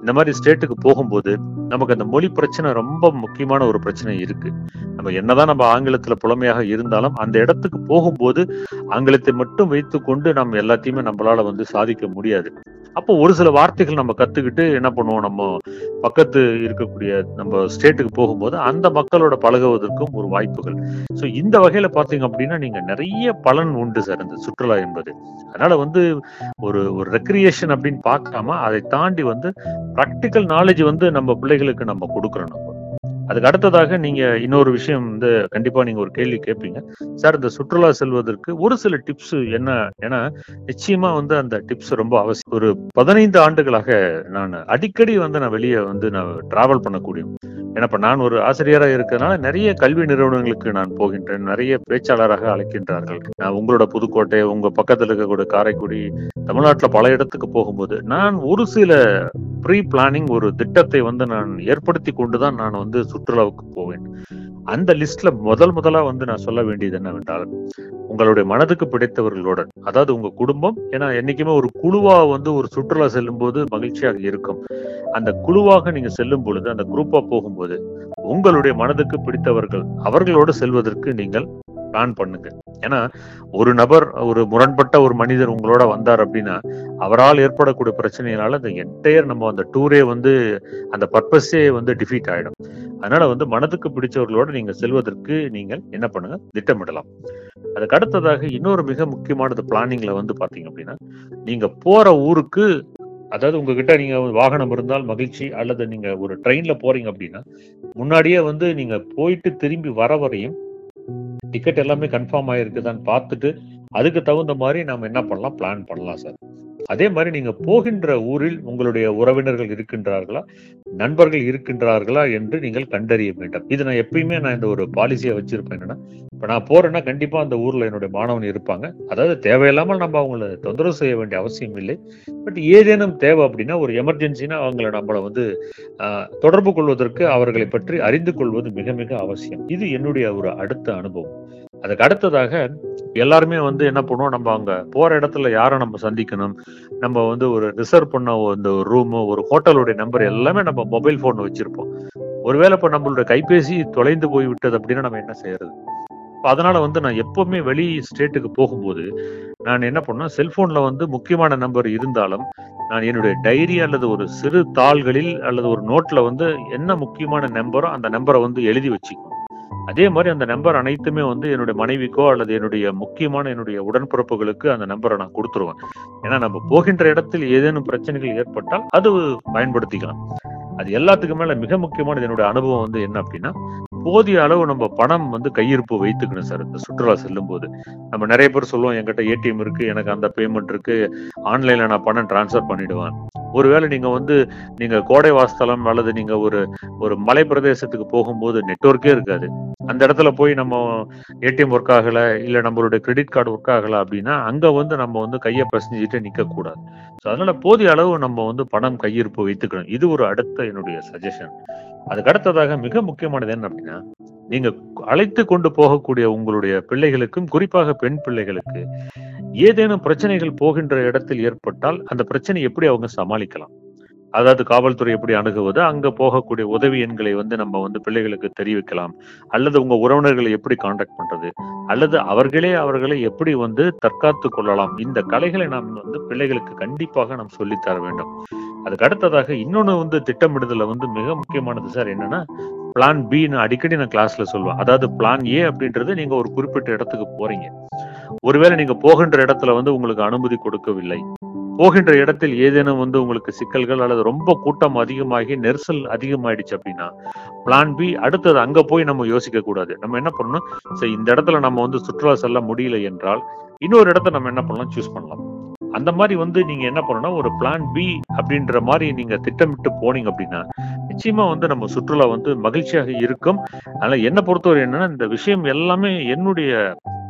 இந்த மாதிரி ஸ்டேட்டுக்கு போகும்போது நமக்கு அந்த மொழி பிரச்சனை ரொம்ப முக்கியமான ஒரு பிரச்சனை இருக்கு நம்ம என்னதான் நம்ம ஆங்கிலத்துல புலமையாக இருந்தாலும் அந்த இடத்துக்கு போகும்போது ஆங்கிலத்தை மட்டும் வைத்துக்கொண்டு நம்ம எல்லாத்தையுமே நம்மளால வந்து சாதிக்க முடியாது அப்போ ஒரு சில வார்த்தைகள் நம்ம கத்துக்கிட்டு என்ன பண்ணுவோம் நம்ம பக்கத்து இருக்கக்கூடிய நம்ம ஸ்டேட்டுக்கு போகும்போது அந்த மக்களோட பழகுவதற்கும் ஒரு வாய்ப்புகள் ஸோ இந்த வகையில பாத்தீங்க அப்படின்னா நீங்க நிறைய பலன் உண்டு சார் இந்த சுற்றுலா என்பது அதனால வந்து ஒரு ஒரு ரெக்ரியேஷன் அப்படின்னு பார்க்காம அதை தாண்டி வந்து ப்ராக்டிக்கல் நாலேஜ் வந்து நம்ம பிள்ளைகளுக்கு நம்ம கொடுக்குறோம் நம்ம அதுக்கு அடுத்ததாக நீங்க இன்னொரு விஷயம் வந்து கண்டிப்பா நீங்க ஒரு கேள்வி கேட்பீங்க சார் இந்த சுற்றுலா செல்வதற்கு ஒரு சில டிப்ஸ் என்ன ஏன்னா நிச்சயமா வந்து அந்த டிப்ஸ் ரொம்ப அவசியம் ஒரு பதினைந்து ஆண்டுகளாக நான் அடிக்கடி வந்து நான் வெளியே வந்து நான் டிராவல் பண்ணக்கூடிய ஏன்னா இப்ப நான் ஒரு ஆசிரியரா இருக்கிறதுனால நிறைய கல்வி நிறுவனங்களுக்கு நான் போகின்றேன் நிறைய பேச்சாளராக அழைக்கின்றார்கள் நான் உங்களோட புதுக்கோட்டை உங்க பக்கத்துல இருக்கக்கூடிய காரைக்குடி தமிழ்நாட்டுல பல இடத்துக்கு போகும்போது நான் ஒரு சில ப்ரீ பிளானிங் ஒரு திட்டத்தை வந்து நான் ஏற்படுத்தி கொண்டுதான் நான் வந்து சுற்றுலாவுக்கு போவேன் அந்த லிஸ்ட்ல முதல் முதலா வந்து நான் சொல்ல வேண்டியது என்னவென்றால் உங்களுடைய மனதுக்கு பிடித்தவர்களுடன் அதாவது உங்க குடும்பம் ஏன்னா என்னைக்குமே ஒரு குழுவா வந்து ஒரு சுற்றுலா செல்லும் போது மகிழ்ச்சியாக இருக்கும் அந்த குழுவாக நீங்க செல்லும் பொழுது அந்த குரூப்பா போகும்போது உங்களுடைய மனதுக்கு பிடித்தவர்கள் அவர்களோடு செல்வதற்கு நீங்கள் பிளான் பண்ணுங்க ஏன்னா ஒரு நபர் ஒரு முரண்பட்ட ஒரு மனிதர் உங்களோட வந்தார் அப்படின்னா அவரால் ஏற்படக்கூடிய பிரச்சனையினால அந்த என்டையர் நம்ம அந்த டூரே வந்து அந்த பர்பஸே வந்து டிஃபீட் ஆயிடும் அதனால வந்து மனதுக்கு பிடிச்சவர்களோட நீங்க செல்வதற்கு நீங்கள் என்ன பண்ணுங்க திட்டமிடலாம் அதுக்கு அடுத்ததாக இன்னொரு மிக முக்கியமானது பிளானிங்ல வந்து பாத்தீங்க அப்படின்னா நீங்க போற ஊருக்கு அதாவது உங்ககிட்ட நீங்க வாகனம் இருந்தால் மகிழ்ச்சி அல்லது நீங்க ஒரு ட்ரெயின்ல போறீங்க அப்படின்னா முன்னாடியே வந்து நீங்க போயிட்டு திரும்பி வர வரையும் டிக்கெட் எல்லாமே கன்ஃபார்ம் ஆயிருக்குதான்னு பார்த்துட்டு அதுக்கு தகுந்த மாதிரி நாம என்ன பண்ணலாம் பிளான் பண்ணலாம் சார் அதே மாதிரி நீங்க போகின்ற ஊரில் உங்களுடைய உறவினர்கள் இருக்கின்றார்களா நண்பர்கள் இருக்கின்றார்களா என்று நீங்கள் கண்டறிய வேண்டும் இது நான் எப்பயுமே நான் இந்த ஒரு பாலிசியா வச்சிருப்பேன் என்னன்னா இப்ப நான் போறேன்னா கண்டிப்பா அந்த ஊர்ல என்னுடைய மாணவன் இருப்பாங்க அதாவது தேவையில்லாமல் நம்ம அவங்கள தொந்தரவு செய்ய வேண்டிய அவசியம் இல்லை பட் ஏதேனும் தேவை அப்படின்னா ஒரு எமர்ஜென்சினா அவங்கள நம்மள வந்து ஆஹ், தொடர்பு கொள்வதற்கு அவர்களை பற்றி அறிந்து கொள்வது மிக மிக அவசியம் இது என்னுடைய ஒரு அடுத்த அனுபவம் அதுக்கு அடுத்ததாக எல்லாருமே வந்து என்ன பண்ணுவோம் நம்ம அங்க போற இடத்துல யாரை நம்ம சந்திக்கணும் நம்ம வந்து ஒரு ரிசர்வ் பண்ண இந்த ஒரு ரூம் ஒரு ஹோட்டலுடைய நம்பர் எல்லாமே நம்ம மொபைல் போன் வச்சிருப்போம் ஒருவேளை இப்ப நம்மளுடைய கைபேசி தொலைந்து போய் விட்டது அப்படின்னா நம்ம என்ன செய்யறது இப்ப அதனால வந்து நான் எப்பவுமே வெளி ஸ்டேட்டுக்கு போகும்போது நான் என்ன பண்ணேன் செல்போன்ல வந்து முக்கியமான நம்பர் இருந்தாலும் நான் என்னுடைய டைரி அல்லது ஒரு சிறு தாள்களில் அல்லது ஒரு நோட்ல வந்து என்ன முக்கியமான நம்பரோ அந்த நம்பரை வந்து எழுதி வச்சுக்குவேன் அதே மாதிரி அந்த நம்பர் அனைத்துமே வந்து என்னுடைய மனைவிக்கோ அல்லது என்னுடைய முக்கியமான என்னுடைய உடன்பிறப்புகளுக்கு அந்த நம்பரை நான் கொடுத்துருவேன் ஏன்னா நம்ம போகின்ற இடத்தில் ஏதேனும் பிரச்சனைகள் ஏற்பட்டால் அது பயன்படுத்திக்கலாம் அது எல்லாத்துக்கும் மேல மிக முக்கியமானது என்னுடைய அனுபவம் வந்து என்ன அப்படின்னா போதிய அளவு நம்ம பணம் வந்து கையிருப்பு வைத்துக்கணும் சார் இந்த சுற்றுலா செல்லும் போது நம்ம நிறைய பேர் சொல்லுவோம் என்கிட்ட ஏடிஎம் இருக்கு எனக்கு அந்த பேமெண்ட் இருக்கு ஆன்லைன்ல நான் பணம் டிரான்ஸ்ஃபர் பண்ணிடுவேன் ஒருவேளை நீங்க வந்து நீங்க கோடை வாஸ்தலம் அல்லது நீங்க ஒரு ஒரு மலை பிரதேசத்துக்கு போகும்போது நெட்வொர்க்கே இருக்காது அந்த இடத்துல போய் நம்ம ஏடிஎம் ஒர்க் ஆகல இல்ல நம்மளுடைய கிரெடிட் கார்டு ஒர்க் ஆகல அப்படின்னா அங்க வந்து நம்ம வந்து கையை பிரசஞ்சிட்டு நிக்க கூடாது ஸோ அதனால போதிய அளவு நம்ம வந்து பணம் கையிருப்பு வைத்துக்கணும் இது ஒரு அடுத்த என்னுடைய சஜஷன் அதுக்கு அடுத்ததாக மிக முக்கியமானது என்ன அப்படின்னா நீங்க அழைத்து கொண்டு போகக்கூடிய உங்களுடைய பிள்ளைகளுக்கும் குறிப்பாக பெண் பிள்ளைகளுக்கு ஏதேனும் பிரச்சனைகள் போகின்ற இடத்தில் ஏற்பட்டால் அந்த பிரச்சனை எப்படி அவங்க சமாளிக்கலாம் அதாவது காவல்துறை எப்படி அணுகுவது அங்க போகக்கூடிய உதவி எண்களை வந்து நம்ம வந்து பிள்ளைகளுக்கு தெரிவிக்கலாம் அல்லது உங்க உறவினர்களை எப்படி காண்டாக்ட் பண்றது அல்லது அவர்களே அவர்களை எப்படி வந்து தற்காத்து கொள்ளலாம் இந்த கலைகளை நாம் வந்து பிள்ளைகளுக்கு கண்டிப்பாக நாம் சொல்லித் தர வேண்டும் அதுக்கு அடுத்ததாக இன்னொன்னு வந்து திட்டமிடுதல வந்து மிக முக்கியமானது சார் என்னன்னா பிளான் பின்னு அடிக்கடி நான் கிளாஸ்ல சொல்லுவேன் அதாவது பிளான் ஏ அப்படின்றது நீங்க ஒரு குறிப்பிட்ட இடத்துக்கு போறீங்க ஒருவேளை நீங்க போகின்ற இடத்துல வந்து உங்களுக்கு அனுமதி கொடுக்கவில்லை போகின்ற இடத்தில் ஏதேனும் வந்து உங்களுக்கு சிக்கல்கள் அல்லது ரொம்ப கூட்டம் அதிகமாகி நெரிசல் அதிகமாயிடுச்சு அப்படின்னா பிளான் பி அடுத்தது அங்க போய் நம்ம யோசிக்க கூடாது நம்ம என்ன பண்ணணும் சரி இந்த இடத்துல நம்ம வந்து சுற்றுலா செல்ல முடியல என்றால் இன்னொரு இடத்த நம்ம என்ன பண்ணலாம் சூஸ் பண்ணலாம் அந்த மாதிரி வந்து நீங்க என்ன பண்ணணும்னா ஒரு பிளான் பி அப்படின்ற மாதிரி நீங்க திட்டமிட்டு போனீங்க அப்படின்னா நிச்சயமா வந்து நம்ம சுற்றுலா வந்து மகிழ்ச்சியாக இருக்கும் அதனால என்ன பொறுத்தவரை என்னன்னா இந்த விஷயம் எல்லாமே என்னுடைய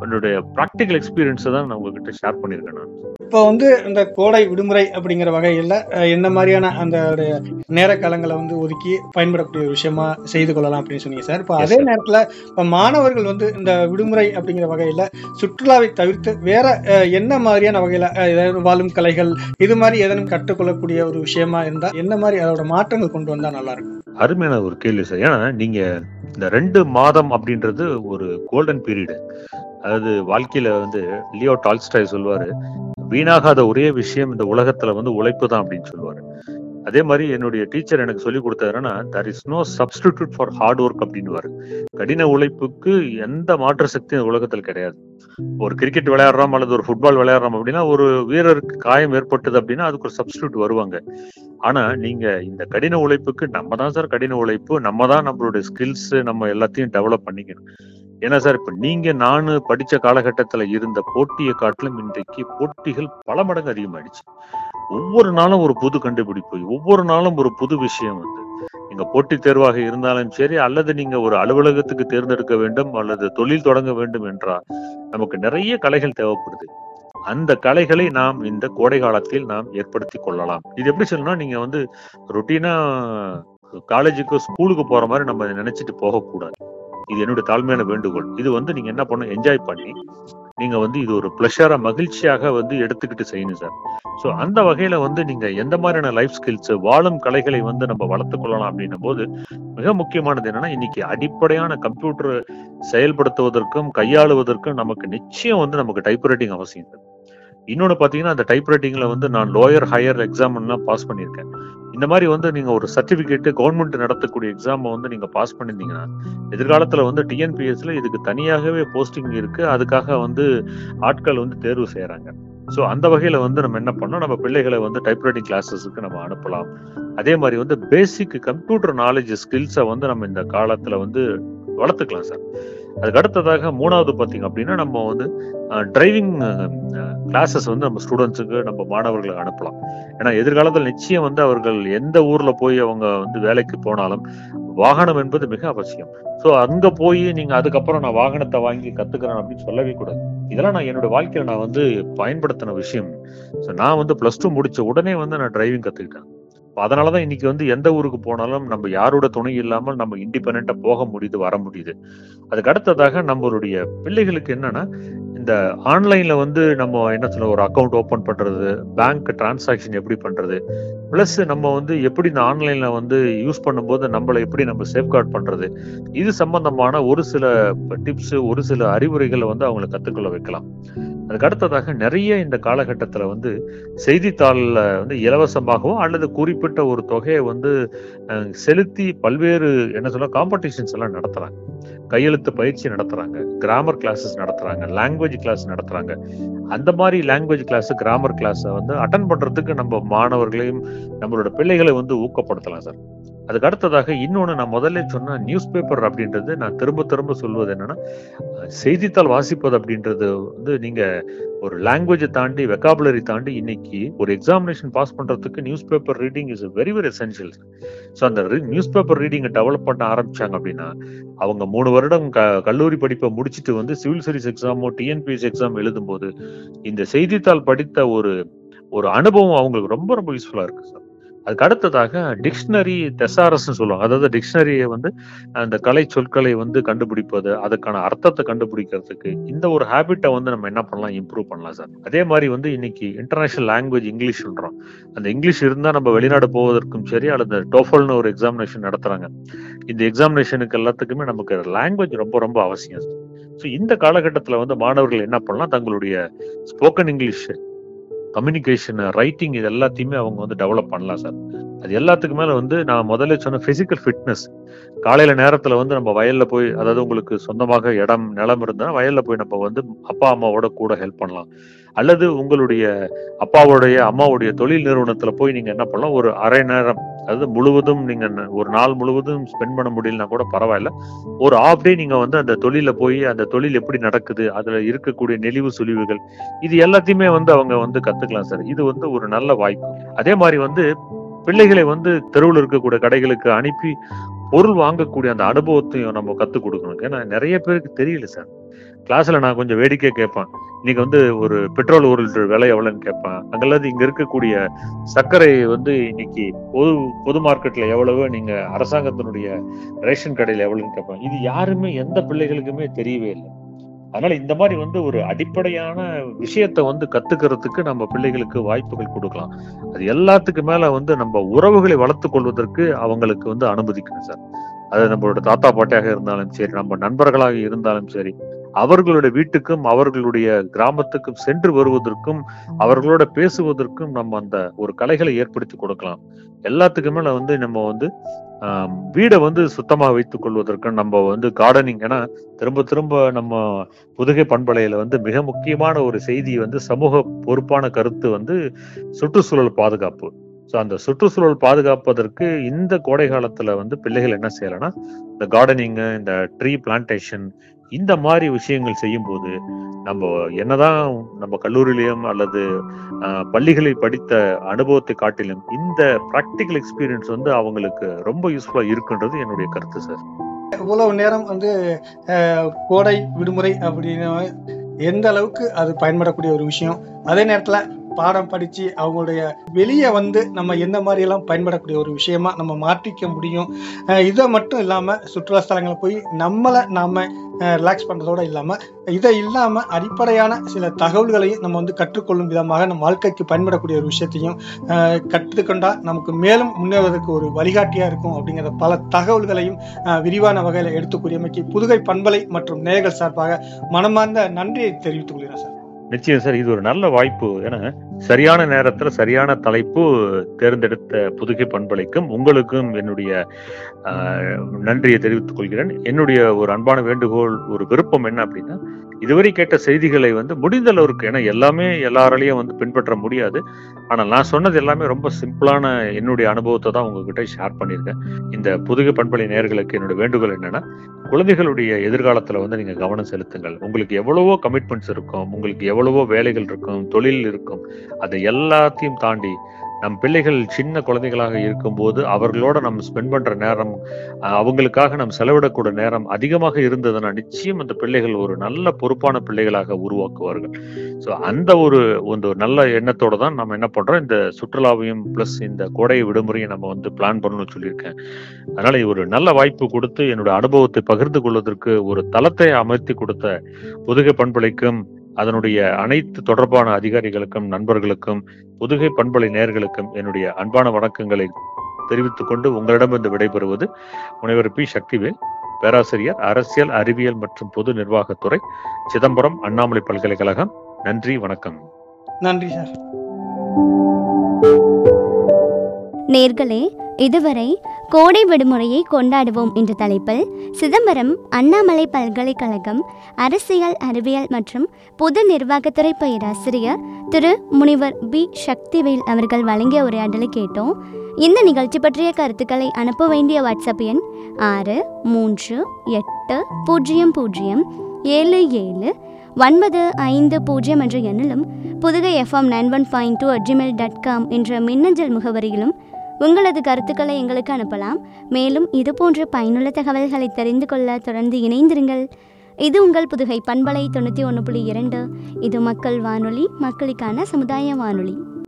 என்னுடைய ப்ராக்டிக்கல் எக்ஸ்பீரியன்ஸை தான் நான் உங்ககிட்ட ஷேர் பண்ணியிருக்கேன் நான் இப்போ வந்து இந்த கோடை விடுமுறை அப்படிங்கிற வகையில் அஹ், என்ன மாதிரியான அந்த நேர காலங்களை வந்து ஒதுக்கி பயன்படக்கூடிய ஒரு விஷயமா செய்து கொள்ளலாம் அப்படின்னு சொன்னீங்க சார் இப்போ Yes, அதே sir. நேரத்தில் இப்போ மாணவர்கள் வந்து இந்த விடுமுறை அப்படிங்கிற வகையில் சுற்றுலாவை தவிர்த்து வேற அஹ், என்ன மாதிரியான வகையில் ஏதாவது வாழும் கலைகள் இது மாதிரி ஏதேனும் கற்றுக்கொள்ளக்கூடிய ஒரு விஷயமா இருந்தால் என்ன மாதிரி அதோட மாற்றங்கள் கொண்டு வந்தால் நல்லா இருக்கும் அருமையான ஒரு கேள்வி சார் ஏன்னா நீங்க இந்த ரெண்டு மாதம் அப்படின்றது ஒரு கோல்டன் பீரியடு அதாவது வாழ்க்கையில வந்து லியோ டால்ஸ்டாய் சொல்லுவாரு வீணாகாத ஒரே விஷயம் இந்த உலகத்துல வந்து உழைப்பு தான் அப்படின்னு சொல்லுவாரு அதே மாதிரி என்னுடைய டீச்சர் எனக்கு சொல்லி கொடுத்ததுன்னா there is no substitute for hard work அப்படின்னுவாரு கடின உழைப்புக்கு எந்த மாற்று சக்தியும் இந்த உலகத்தில் கிடையாது ஒரு கிரிக்கெட் விளையாடுறோம் அல்லது ஒரு ஃபுட்பால் விளையாடுறோம் அப்படின்னா ஒரு வீரருக்கு காயம் ஏற்பட்டது அப்படின்னா அதுக்கு ஒரு சப்ஸ்டியூட் வருவாங்க ஆனா நீங்க இந்த கடின உழைப்புக்கு நம்ம தான் சார் கடின உழைப்பு நம்ம தான் நம்மளுடைய ஸ்கில்ஸ் நம்ம எல்லாத்தையும் டெவலப் பண்ணிக்கணும் ஏன்னா சார் இப்ப நீங்க நானு படிச்ச காலகட்டத்துல இருந்த போட்டியை காட்டிலும் இன்றைக்கு போட்டிகள் பல மடங்கு அதிகமாயிடுச்சு ஒவ்வொரு நாளும் ஒரு புது கண்டுபிடிப்பு ஒவ்வொரு நாளும் ஒரு புது விஷயம் வந்து நீங்க போட்டித் தேர்வாக இருந்தாலும் சரி அல்லது நீங்க ஒரு அலுவலகத்துக்கு தேர்ந்தெடுக்க வேண்டும் அல்லது தொழில் தொடங்க வேண்டும் என்றால் நமக்கு நிறைய கலைகள் தேவைப்படுது அந்த கலைகளை நாம் இந்த கோடை காலத்தில் நாம் ஏற்படுத்தி கொள்ளலாம் இது எப்படி சொல்லணும்னா நீங்க வந்து ரொட்டீனா காலேஜுக்கு ஸ்கூலுக்கு போற மாதிரி நம்ம நினைச்சிட்டு போகக்கூடாது இது என்னுடைய தாழ்மையான வேண்டுகோள் இது வந்து நீங்க என்ன பண்ணணும் என்ஜாய் பண்ணி நீங்க வந்து இது ஒரு பிளஷரா மகிழ்ச்சியாக வந்து எடுத்துக்கிட்டு செய்யணும் சார் ஸோ அந்த வகையில வந்து நீங்க எந்த மாதிரியான லைஃப் ஸ்கில்ஸ் வாழும் கலைகளை வந்து நம்ம வளர்த்து கொள்ளலாம் அப்படின்னும் போது மிக முக்கியமானது என்னன்னா இன்னைக்கு அடிப்படையான கம்ப்யூட்டர் செயல்படுத்துவதற்கும் கையாளுவதற்கும் நமக்கு நிச்சயம் வந்து நமக்கு டைப்ரைட்டிங் அவசியம் சார் இன்னொன்னு பாத்தீங்கன்னா அந்த டைப்ரைட்டிங்ல வந்து நான் லோயர் ஹையர் எக்ஸாம் எல்லாம் பாஸ் பண்ணியிருக்கேன் இந்த மாதிரி வந்து நீங்க ஒரு சர்டிபிகேட் கவர்மெண்ட் நடத்தக்கூடிய எக்ஸாமை வந்து நீங்க பாஸ் பண்ணிருந்தீங்கன்னா எதிர்காலத்துல வந்து டிஎன்பிஎஸ்ல இதுக்கு தனியாகவே போஸ்டிங் இருக்கு அதுக்காக வந்து ஆட்கள் வந்து தேர்வு செய்யறாங்க ஸோ அந்த வகையில வந்து நம்ம என்ன பண்ணோம் நம்ம பிள்ளைகளை வந்து டைப்ரைட்டிங் கிளாஸஸுக்கு நம்ம அனுப்பலாம் அதே மாதிரி வந்து பேசிக் கம்ப்யூட்டர் நாலேஜ் ஸ்கில்ஸை வந்து நம்ம இந்த காலத்துல வந்து வளர்த்துக்கலாம் சார் அதுக்கு அடுத்ததாக மூணாவது பார்த்தீங்க அப்படின்னா நம்ம வந்து டிரைவிங் கிளாஸஸ் வந்து நம்ம ஸ்டூடெண்ட்ஸுக்கு நம்ம மாணவர்களுக்கு அனுப்பலாம் ஏன்னா எதிர்காலத்தில் நிச்சயம் வந்து அவர்கள் எந்த ஊர்ல போய் அவங்க வந்து வேலைக்கு போனாலும் வாகனம் என்பது மிக அவசியம் ஸோ அங்க போய் நீங்க அதுக்கப்புறம் நான் வாகனத்தை வாங்கி கத்துக்கிறேன் அப்படின்னு சொல்லவே கூடாது இதெல்லாம் நான் என்னோட வாழ்க்கையில நான் வந்து பயன்படுத்தின விஷயம் ஸோ நான் வந்து பிளஸ் டூ முடிச்ச உடனே வந்து நான் டிரைவிங் கத்துக்கிட்டேன் அதனாலதான் இன்னைக்கு வந்து எந்த ஊருக்கு போனாலும் நம்ம யாரோட துணை இல்லாமல் நம்ம இண்டிபெண்டா போக முடியுது வர முடியுது அதுக்கு அடுத்ததாக நம்மளுடைய பிள்ளைகளுக்கு என்னன்னா இந்த ஆன்லைன்ல வந்து நம்ம என்ன சொல்ல ஒரு அக்கௌண்ட் ஓபன் பண்றது பேங்க் டிரான்சாக்ஷன் எப்படி பண்றது பிளஸ் நம்ம வந்து எப்படி இந்த ஆன்லைன்ல வந்து யூஸ் பண்ணும்போது நம்மளை எப்படி நம்ம சேஃப்கார்ட் பண்றது இது சம்பந்தமான ஒரு சில டிப்ஸ் ஒரு சில அறிவுரைகளை வந்து அவங்களை கத்துக்கொள்ள வைக்கலாம் அதுக்கு அடுத்ததாக நிறைய இந்த காலகட்டத்துல வந்து செய்தித்தாளில் வந்து இலவசமாகவோ அல்லது குறிப்பிட்ட ஒரு தொகையை வந்து செலுத்தி பல்வேறு என்ன சொல்ல காம்படிஷன்ஸ் எல்லாம் நடத்துறாங்க கையெழுத்து பயிற்சி நடத்துறாங்க கிராமர் கிளாஸஸ் நடத்துறாங்க லாங்குவேஜ் கிளாஸ் நடத்துறாங்க அந்த மாதிரி லாங்குவேஜ் கிளாஸ் கிராமர் கிளாஸை வந்து அட்டன் பண்றதுக்கு நம்ம மாணவர்களையும் நம்மளோட பிள்ளைகளை வந்து ஊக்கப்படுத்தலாம் சார் அதுக்கு அடுத்ததாக இன்னொன்று நான் முதல்ல சொன்ன நியூஸ் பேப்பர் அப்படின்றது நான் திரும்ப திரும்ப சொல்வது என்னன்னா செய்தித்தாள் வாசிப்பது அப்படின்றது வந்து நீங்க ஒரு லாங்குவேஜை தாண்டி வெக்காபுலரி தாண்டி இன்னைக்கு ஒரு எக்ஸாமினேஷன் பாஸ் பண்றதுக்கு newspaper reading is very very essential so அந்த நியூஸ் பேப்பர் ரீடிங்கை டெவலப் பண்ண ஆரம்பிச்சாங்க அப்படின்னா அவங்க மூணு வருடம் க கல்லூரி படிப்பை முடிச்சுட்டு வந்து சிவில் சர்வீஸ் எக்ஸாமோ டிஎன்பிஎஸ் எக்ஸாம் எழுதும்போது இந்த செய்தித்தாள் படித்த ஒரு ஒரு அனுபவம் அவங்களுக்கு ரொம்ப ரொம்ப யூஸ்ஃபுல்லா இருக்கு சார் அதுக்கு அடுத்ததாக டிக்ஷனரி தெசாரஸ் சொல்லுவாங்க அதாவது டிக்ஷனரியை வந்து அந்த கலை சொற்களை வந்து கண்டுபிடிப்பது அதுக்கான அர்த்தத்தை கண்டுபிடிக்கிறதுக்கு இந்த ஒரு ஹேபிட்டை வந்து நம்ம என்ன பண்ணலாம் இம்ப்ரூவ் பண்ணலாம் சார் அதே மாதிரி வந்து இன்னைக்கு இன்டர்நேஷனல் லாங்குவேஜ் இங்கிலீஷ்ன்றோம் அந்த இங்கிலீஷ் இருந்தால் நம்ம வெளிநாடு போவதற்கும் சரி அல்லது டோஃபல்னு ஒரு எக்ஸாமினேஷன் நடத்துறாங்க இந்த எக்ஸாமினேஷனுக்கு எல்லாத்துக்குமே நமக்கு லாங்குவேஜ் ரொம்ப ரொம்ப அவசியம் ஸோ இந்த காலகட்டத்தில் வந்து மாணவர்கள் என்ன பண்ணலாம் தங்களுடைய ஸ்போக்கன் இங்கிலீஷ் கம்யூனிகேஷன் ரைட்டிங் இது எல்லாத்தையுமே அவங்க வந்து டெவலப் பண்ணலாம் சார் அது எல்லாத்துக்கு மேல வந்து நான் முதல்ல சொன்ன பிசிக்கல் ஃபிட்னஸ் காலையில நேரத்துல வந்து நம்ம வயல்ல போய் அதாவது உங்களுக்கு சொந்தமாக இடம் நிலம் இருந்தா வயல்ல போய் நம்ம வந்து அப்பா அம்மாவோட கூட ஹெல்ப் பண்ணலாம் அல்லது உங்களுடைய அப்பாவுடைய அம்மாவுடைய தொழில் நிறுவனத்துல போய் நீங்க என்ன பண்ணலாம் ஒரு அரை நேரம் அதாவது முழுவதும் நீங்க ஒரு நாள் முழுவதும் ஸ்பெண்ட் பண்ண முடியலனா கூட பரவாயில்ல ஒரு ஆஃப் டே நீங்க வந்து அந்த தொழில போய் அந்த தொழில் எப்படி நடக்குது அதுல இருக்கக்கூடிய நெளிவு சுழிவுகள் இது எல்லாத்தையுமே வந்து அவங்க வந்து கத்துக்கலாம் சார் இது வந்து ஒரு நல்ல வாய்ப்பு அதே மாதிரி வந்து பிள்ளைகளை வந்து தெருவில் இருக்கக்கூடிய கடைகளுக்கு அனுப்பி பொருள் வாங்கக்கூடிய அந்த அனுபவத்தையும் நம்ம கத்துக் கொடுக்கணும் ஏன்னா நிறைய பேருக்கு தெரியல சார் கிளாஸ்ல நான் கொஞ்சம் வேடிக்கை கேட்பேன் இன்னைக்கு வந்து ஒரு பெட்ரோல் ஒரு லிட்டர் விலை எவ்வளவுன்னு கேட்பேன் அங்கெல்லாம் இங்க இருக்கக்கூடிய சர்க்கரை வந்து இன்னைக்கு பொது பொது மார்க்கெட்ல எவ்வளவு நீங்க அரசாங்கத்தினுடைய ரேஷன் கடையில எவ்வளவுன்னு கேட்பேன் இது யாருமே எந்த பிள்ளைகளுக்குமே தெரியவே இல்லை அதனால இந்த மாதிரி வந்து ஒரு அடிப்படையான விஷயத்த வந்து கத்துக்கிறதுக்கு நம்ம பிள்ளைகளுக்கு வாய்ப்புகள் கொடுக்கலாம் அது எல்லாத்துக்கு மேல வந்து நம்ம உறவுகளை வளர்த்துக் கொள்வதற்கு அவங்களுக்கு வந்து அனுமதிக்கணும் சார் அது நம்மளோட தாத்தா பாட்டியாக இருந்தாலும் சரி நம்ம நண்பர்களாக இருந்தாலும் சரி அவர்களுடைய வீட்டுக்கும் அவர்களுடைய கிராமத்துக்கும் சென்று வருவதற்கும் அவர்களோட பேசுவதற்கும் நம்ம அந்த ஒரு கலைகளை ஏற்படுத்தி கொடுக்கலாம் எல்லாத்துக்கு மேல வந்து நம்ம வந்து ஆம், வீடை வந்து சுத்தமா வைத்துக் கொள்வதற்கு நம்ம வந்து கார்டனிங் ஏன்னா திரும்ப திரும்ப நம்ம புதுகை பண்பலையில வந்து மிக முக்கியமான ஒரு செய்தி வந்து சமூக பொறுப்பான கருத்து வந்து சுற்றுச்சூழல் பாதுகாப்பு ஸோ அந்த சுற்றுச்சூழல் பாதுகாப்பதற்கு இந்த கோடை காலத்துல வந்து பிள்ளைகள் என்ன செய்யலாம்னா இந்த கார்டனிங் இந்த ட்ரீ பிளான்டேஷன் இந்த மாதிரி விஷயங்கள் செய்யும்போது நம்ம என்னதான் நம்ம கல்லூரியிலையும் அல்லது ஆஹ், பள்ளிகளில் படித்த அனுபவத்தை காட்டிலும் இந்த ப்ராக்டிக்கல் எக்ஸ்பீரியன்ஸ் வந்து அவங்களுக்கு ரொம்ப யூஸ்ஃபுல்லா இருக்குன்றது என்னுடைய கருத்து சார் இவ்வளவு நேரம் வந்து அஹ், கோடை விடுமுறை அப்படின்னு எந்த அளவுக்கு அது பயன்படக்கூடிய ஒரு விஷயம் அதே நேரத்தில் பாடம் படித்து அவங்களுடைய வெளியே வந்து நம்ம எந்த மாதிரியெல்லாம் பயன்படக்கூடிய ஒரு விஷயமா நம்ம மாற்றிக்க முடியும் அஹ், இதை மட்டும் இல்லாமல் சுற்றுலா ஸ்தலங்களை போய் நம்மளை நாம் ரிலாக்ஸ் பண்ணுறதோட இல்லாமல் இதை இல்லாமல் அடிப்படையான சில தகவல்களையும் நம்ம வந்து கற்றுக்கொள்ளும் விதமாக நம்ம வாழ்க்கைக்கு பயன்படக்கூடிய ஒரு விஷயத்தையும் அஹ், கற்றுக்கொண்டா நமக்கு மேலும் முன்னேறுவதற்கு ஒரு வழிகாட்டியாக இருக்கும் அப்படிங்கிற பல தகவல்களையும் அஹ், விரிவான வகையில் எடுத்துக்கூறியமைக்கு புதுகை பண்பலை மற்றும் நேயர்கள் சார்பாக மனமார்ந்த நன்றியை தெரிவித்துக் கொள்கிறேன் சார் நிச்சயம் சார் இது ஒரு நல்ல வாய்ப்பு ஏன்னா சரியான நேரத்துல சரியான தலைப்பு தேர்ந்தெடுத்த புதுகை பண்பலைக்கும் உங்களுக்கும் என்னுடைய ஆஹ், நன்றியை தெரிவித்துக் கொள்கிறேன் என்னுடைய ஒரு அன்பான வேண்டுகோள் ஒரு விருப்பம் என்ன அப்படின்னா இதுவரை கேட்ட செய்திகளை வந்து முடிந்த அளவுக்கு ஏன்னா எல்லாமே எல்லாராலையும் வந்து பின்பற்ற முடியாது ஆனால் நான் சொன்னது எல்லாமே ரொம்ப சிம்பிளான என்னுடைய அனுபவத்தை தான் உங்ககிட்ட ஷேர் பண்ணியிருக்கேன் இந்த புதுகை பண்பலை நேயர்களுக்கு என்னோட வேண்டுகோள் என்னன்னா குழந்தைகளுடைய எதிர்காலத்துல வந்து நீங்க கவனம் செலுத்துங்கள் உங்களுக்கு எவ்வளவோ கமிட்மெண்ட்ஸ் இருக்கும் உங்களுக்கு எவ்வளவோ வேலைகள் இருக்கும் தொழில் இருக்கும் அதை எல்லாத்தையும் தாண்டி நம் பிள்ளைகள் சின்ன குழந்தைகளாக இருக்கும்போது அவர்களோட நம்ம ஸ்பெண்ட் பண்ற நேரம் அஹ், அவங்களுக்காக நம்ம செலவிடக்கூடிய நேரம் அதிகமாக இருந்ததுன்னா நிச்சயம் அந்த பிள்ளைகள் ஒரு நல்ல பொறுப்பான பிள்ளைகளாக உருவாக்குவார்கள் ஸோ அந்த ஒரு ಒಂದು நல்ல எண்ணத்தோட தான் நம்ம என்ன பண்றோம் இந்த சுற்றுலாவையும் பிளஸ் இந்த கோடை விடுமுறையும் நம்ம வந்து பிளான் பண்ணணும்னு சொல்லியிருக்கேன் அதனால இது ஒரு நல்ல வாய்ப்பு கொடுத்து என்னோட அனுபவத்தை பகிர்ந்து கொள்வதற்கு ஒரு தளத்தை அமர்த்தி கொடுத்த புதுகை பண்பலைக்கும் அதனுடைய அனைத்து தொடர்பான அதிகாரிகளுக்கும் நண்பர்களுக்கும் புதுகை பண்பலை நேயர்களுக்கும் என்னுடைய அன்பான வணக்கங்களை தெரிவித்துக் கொண்டு உங்களிடமிருந்து விடைபெறுவது முனைவர் பி சக்திவேல் பேராசிரியர் அரசியல் அறிவியல் மற்றும் பொது நிர்வாகத்துறை சிதம்பரம் அண்ணாமலை பல்கலைக்கழகம் நன்றி வணக்கம் நன்றி சார் நேர்களே இதுவரை கோடை விடுமுறையை கொண்டாடுவோம் என்ற தலைப்பில் சிதம்பரம் அண்ணாமலை பல்கலைக்கழகம் அரசியல் அறிவியல் மற்றும் பொது நிர்வாகத்துறை பேராசிரியர் திரு முனிவர் பி சக்திவேல் அவர்கள் வழங்கிய உரையாடலை கேட்டோம் இந்த நிகழ்ச்சி பற்றிய கருத்துக்களை அனுப்ப வேண்டிய வாட்ஸ்அப் எண் ஆறு மூன்று எட்டு பூஜ்ஜியம் பூஜ்ஜியம் ஏழு ஏழு ஒன்பது ஐந்து பூஜ்ஜியம் என்ற எண்ணிலும் Pudukai FM nine one point two at Gmail dot com என்ற மின்னஞ்சல் முகவரியிலும் உங்களது கருத்துக்களை எங்களுக்கு அனுப்பலாம் மேலும் இது போன்ற பயனுள்ள தகவல்களை தெரிந்து கொள்ள தொடர்ந்து இணைந்திருங்கள் இது உங்கள் புதுகை பண்பலை தொண்ணூற்றி ஒன்று புள்ளி இரண்டு இது மக்கள் வானொலி மக்களுக்கான சமுதாய வானொலி